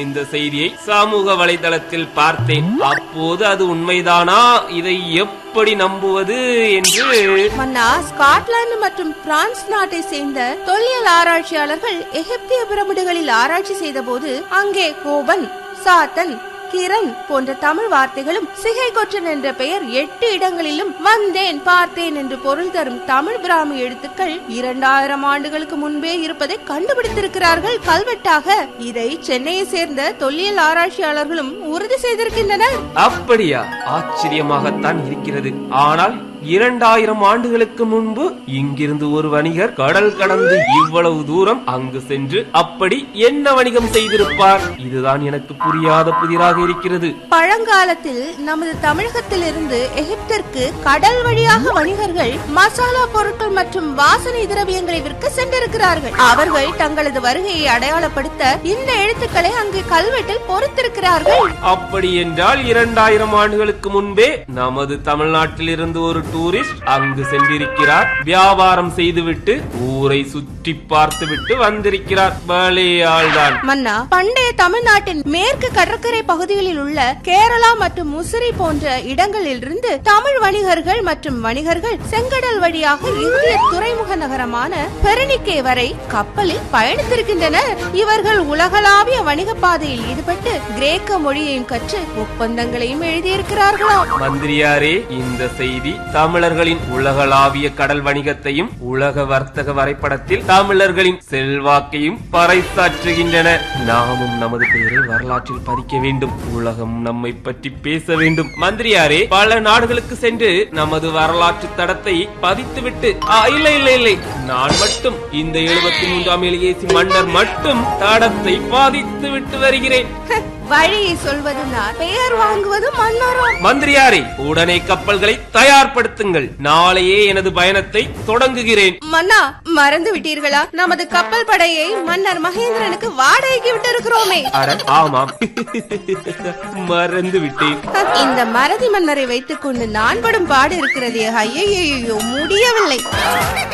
இந்த செய்தியை சமூக வலைதளத்தில் பார்த்தேன் அப்போது அது உண்மைதானா இதை எப்படி நம்புவது என்று மன்னா ஸ்காட்லாந்து மற்றும் பிரான்ஸ் நாட்டை சேர்ந்த தொல்லியல் ஆராய்ச்சியாளர்கள் எகிப்திய பிரமிடுகளில் ஆராய்ச்சி செய்தபோது அங்கே கோபன் சாத்தன் கிரண் போன்ற தமிழ் வார்த்தைகளும் சிகைகொற்றன் என்ற பெயர் எட்டு இடங்களிலும் வந்தேன் பார்த்தேன் என்று பொருள் தரும் தமிழ் பிராமி எழுத்துக்கள் இரண்டாயிரம் ஆண்டுகளுக்கு முன்பே இருப்பதை கண்டுபிடித்திருக்கிறார்கள் கல்வெட்டாக இதை சென்னையை சேர்ந்த தொல்லியல் ஆராய்ச்சியாளர்களும் உறுதி செய்திருக்கின்றனர் அப்படியா ஆச்சரியமாகத்தான் இருக்கிறது ஆனால் இரண்டாயிரம் ஆண்டுகளுக்கு முன்பு இங்கிருந்து ஒரு வணிகர் கடல் கடந்து இவ்வளவு தூரம் அங்கு சென்று அப்படி என்ன வணிகம் செய்திருப்பார் இதுதான் எனக்கு புரியாத புதிராக இருக்கிறது பழங்காலத்தில் நமது தமிழகத்திலிருந்து எகிப்திற்கு கடல் வழியாக வணிகர்கள் மசாலா பொருட்கள் மற்றும் வாசனை திரவியங்களை விற்க சென்றிருக்கிறார்கள் அவர்கள் தங்களது வருகையை அடையாளப்படுத்த இந்த எழுத்துக்களை அங்கு கல்வெட்டில் பொறித்திருக்கிறார்கள் அப்படி என்றால் இரண்டாயிரம் ஆண்டுகளுக்கு முன்பே நமது தமிழ்நாட்டில் இருந்து ஒரு டூரிஸ்ட் அங்கு சென்றிருக்கிறார் வியாபாரம் செய்துவிட்டு ஊரை சுற்றி பார்த்துவிட்டு வந்திருக்கிறார் பலே ஆள்தான் மன்னா பண்டைய தமிழ்நாட்டின் மேற்கு கடற்கரை பகுதிகளில் உள்ள கேரளா மற்றும் முசிறி போன்ற இடங்களிலிருந்து தமிழ் வணிகர்கள் மற்றும் வணிகர்கள் செங்கடல் வழியாக இந்திய துறைமுக நகரமான பெருனிக்கே வரை கப்பலில் பயணித்திருக்கின்றனர் இவர்கள் உலகளாவிய வணிக பாதையில் ஈடுபட்டு கிரேக்க மொழியையும் கற்று ஒப்பந்தங்களையும் எழுதியிருக்கிறார்களாம் மந்திரியாரே இந்த செய்தி தமிழர்களின் உலகளாவிய கடல் வணிகத்தையும் உலக வர்த்தக வரைபடத்தில் தமிழர்களின் செல்வாக்கையும் பறைசாற்றுகின்றன நாமும் நமது பெயரை வரலாற்றில் பதிக்க வேண்டும் உலகம் நம்மை பற்றி பேச வேண்டும் மந்திரியாரே பல நாடுகளுக்கு சென்று நமது வரலாற்று தடத்தை பதித்துவிட்டு ஆ, இல்லை இல்லை இல்லை நான் மட்டும் இந்த எழுபத்தி மூன்றாம் எலியேசி மன்னர் மட்டும் தடத்தை பாதித்து விட்டு வருகிறேன் வழியை சொல்வது நான் பெயர் வாங்குவது மன்னரும் மந்திரியாரே உடனே கப்பல்களை தயார்படுத்துங்கள் நாளையே எனது பயணத்தை தொடங்குகிறேன் மன்னா மறந்து விட்டீர்களா நமது கப்பல் படையை மன்னர் மகேந்திரனுக்கு வாடகைக்கு விட்டு இருக்கிறோமே அட ஆமாம் மறந்து விட்டேன் இந்த மறதி மன்னரை வைத்துக் கொண்டு நான் படும் பாடு இருக்கிறதே ஐயையோ முடியவில்லை